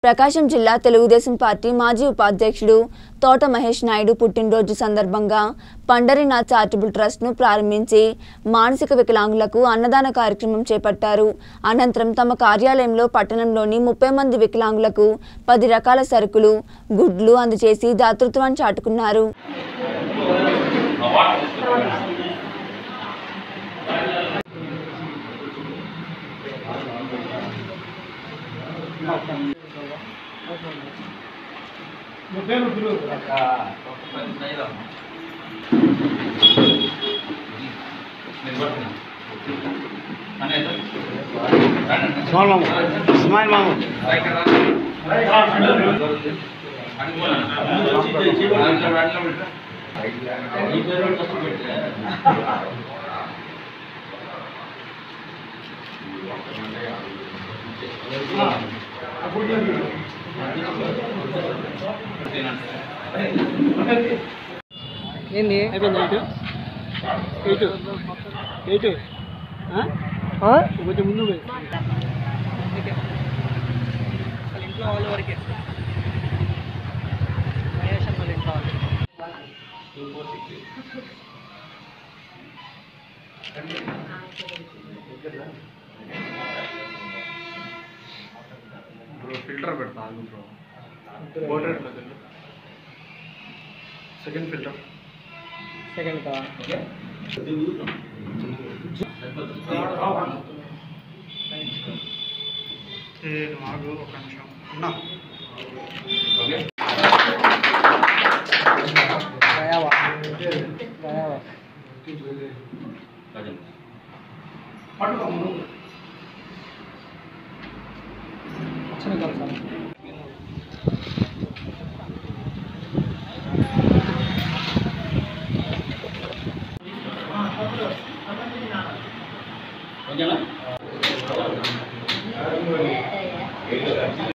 ప్రకాశం జిల్లా తెలుగుదేశం పార్టీ మాజీ ఉపాధ్యక్షుడు తోట మహేష్ నాయుడు పుట్టినరోజు సందర్భంగా పండరీనాథ్ చారిటబుల్ ట్రస్ట్ను ప్రారంభించి మానసిక వికలాంగులకు అన్నదాన కార్యక్రమం చేపట్టారు అనంతరం తమ కార్యాలయంలో పట్టణంలోని ముప్పై మంది వికలాంగులకు పది రకాల సరుకులు గుడ్లు అందజేసి దాతృత్వాన్ని చాటుకున్నారు స్మాల్ మాము స్మైల్ మాము ఏంది అయిపోయింది ఎయిట్ ఎయిట్ ఎయిట్ కొంచెం ముందు పోయి ఇంట్లో వాళ్ళ వరకే మహేష్ అన్న వాళ్ళ ఇంట్లో వాళ్ళు ఫిల్టర్ పెడతా bro water second filter second కా మాకు ఒక నిమిషం ఉన్నా దయావా దయావా వచ్చిన కలిసాను